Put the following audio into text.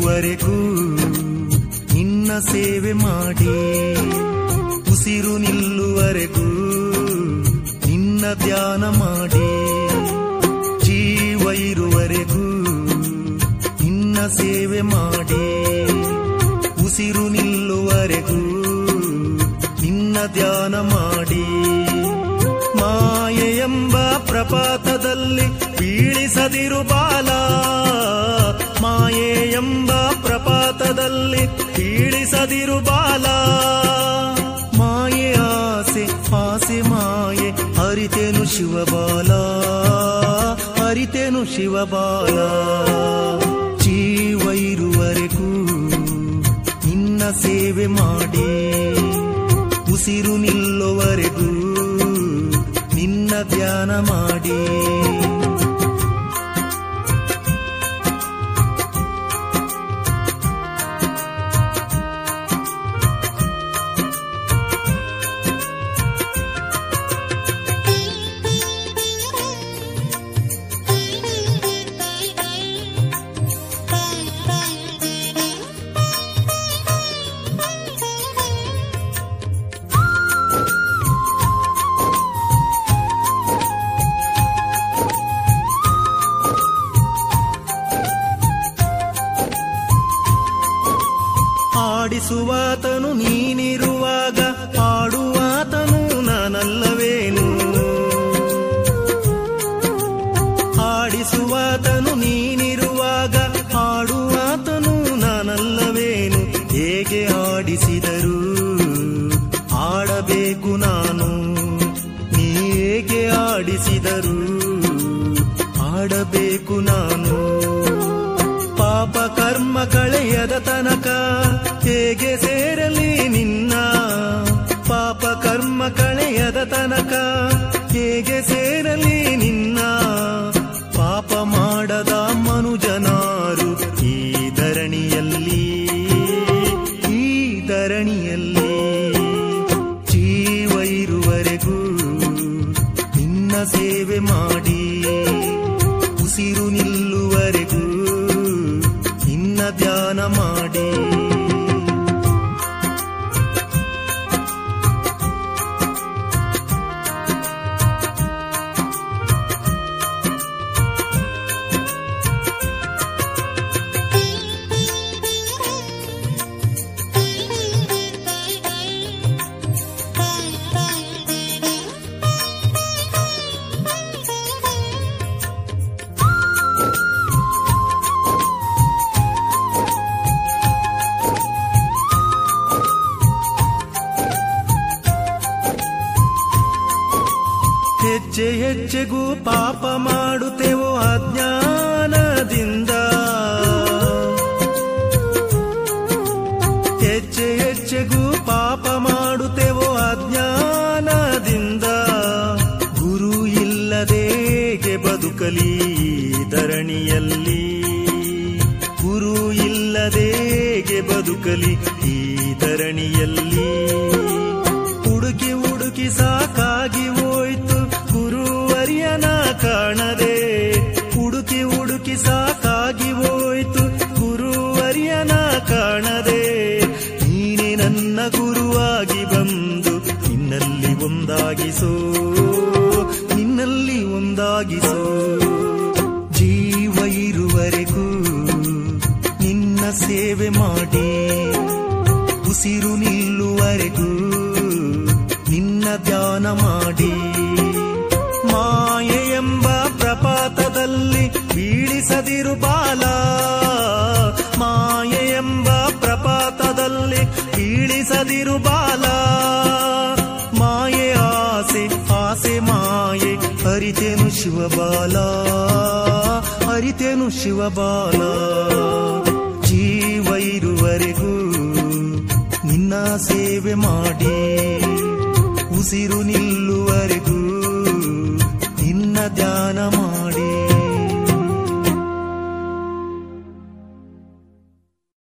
ಇರುವರೆಗೂ ನಿನ್ನ ಸೇವೆ ಮಾಡಿ ಉಸಿರು ನಿಲ್ಲುವರೆಗೂ ನಿನ್ನ ಧ್ಯಾನ ಮಾಡಿ ಜೀವ ಇರುವರೆಗೂ ನಿನ್ನ ಸೇವೆ ಮಾಡಿ ಉಸಿರು ನಿಲ್ಲುವರೆಗೂ ನಿನ್ನ ಧ್ಯಾನ ಮಾಡಿ ಮಾಯೆ ಎಂಬ ಪ್ರಪಾತದಲ್ಲಿ ಬೀಳಿಸದಿರು ಬಾಲ ಮಾಯೆ ಎಂಬ ಪ್ರಪಾತದಲ್ಲಿ ಬೀಳಿಸದಿರು ಬಾಲ ಮಾಯೆ ಆಸೆ ಆಸೆ ಮಾಯೆ ಅರಿತೇನು ಶಿವಬಾಲ ಅರಿತೇನು ಶಿವಬಾಲ ಜೀವ ಇರುವರೆಗೂ ನಿನ್ನ ಸೇವೆ ಮಾಡಿ ಉಸಿರು ನಿಲ್ಲುವರೆಗೂ ನಿನ್ನ ಧ್ಯಾನ ಮಾಡಿ ಆಡಿಸುವಾತನು ನೀನಿರುವಾಗ ಆಡುವಾತನು ನಾನಲ್ಲವೇನು ಆಡಿಸುವಾತನು ನೀನಿರುವಾಗ ಆಡುವಾತನು ನಾನಲ್ಲವೇನು ಹೇಗೆ ಆಡಿಸಿದರು ಆಡಬೇಕು ನಾನು ನೀ ಹೇಗೆ ಆಡಿಸಿದರು ಆಡಬೇಕು ನಾನು ಪಾಪ ಕರ್ಮ ಕಳೆಯದ ತನಕ ಹೇಗೆ ಸೇರಲಿ ನಿನ್ನ ಪಾಪ ಕರ್ಮ ಕಳೆಯದ ತನಕ ಹೇಗೆ ಸೇರಲಿ ನಿನ್ನ ಪಾಪ ಮಾಡದ ಮನುಜನಾರು ಈ ಧರಣಿಯಲ್ಲಿ ಈ ಧರಣಿಯಲ್ಲಿ ಜೀವ ಇರುವರೆಗೂ ನಿನ್ನ ಸೇವೆ ಮಾಡಿ ಉಸಿರು ನಿಲ್ಲುವರೆಗೂ ನಿನ್ನ ಧ್ಯಾನ ಮಾಡಿ ಹೆಜ್ಜೆ ಹೆಜ್ಜೆಗೂ ಪಾಪ ಮಾಡುತ್ತೇವೋ ಅಜ್ಞಾನದಿಂದ ಹೆಜ್ಜೆ ಹೆಜ್ಜೆಗೂ ಪಾಪ ಮಾಡುತ್ತೇವೋ ಅಜ್ಞಾನದಿಂದ ಗುರು ಇಲ್ಲದೇಗೆ ಬದುಕಲಿ ಧರಣಿಯಲ್ಲಿ ಗುರು ಇಲ್ಲದೇಗೆ ಬದುಕಲಿ ಈ ಧರಣಿಯಲ್ಲಿ ಹುಡುಕಿ ಹುಡುಕಿ ಸಾಕಾಗಿ ಹೋಯ್ತು ಗುರುವರ್ಯನ ಕಾಣದೆ ಹುಡುಕಿ ಹುಡುಕಿ ಸಾಕಾಗಿ ಹೋಯ್ತು ಗುರುವರ್ಯನ ಕಾಣದೆ ನೀನೆ ನನ್ನ ಗುರುವಾಗಿ ಬಂದು ನಿನ್ನಲ್ಲಿ ಒಂದಾಗಿಸೋ ನಿನ್ನಲ್ಲಿ ಒಂದಾಗಿಸೋ ಜೀವ ಇರುವರೆಗೂ ನಿನ್ನ ಸೇವೆ ಮಾಡಿ ಉಸಿರು ನಿಲ್ಲುವರೆಗೂ ನಿನ್ನ ಧ್ಯಾನ ಮಾಡಿ ಮಾಯೆ ಎಂಬ ಪ್ರಪಾತದಲ್ಲಿ ಬೀಳಿಸದಿರು ಬಾಲ ಮಾಯೆ ಎಂಬ ಪ್ರಪಾತದಲ್ಲಿ ಬೀಳಿಸದಿರು ಬಾಲ ಮಾಯೆ ಆಸೆ ಆಸೆ ಮಾಯೆ ಹರಿತೇನು ಶಿವಬಾಲ ಹರಿತೇನು ಶಿವಬಾಲ ಜೀವ ಇರುವರೆಗೂ ನಿನ್ನ ಸೇವೆ ಮಾಡಿ ಉಸಿರು ನಿಲ್ಲುವರೆಗೂ ನಿನ್ನ ಧ್ಯಾನ ಮಾಡಿ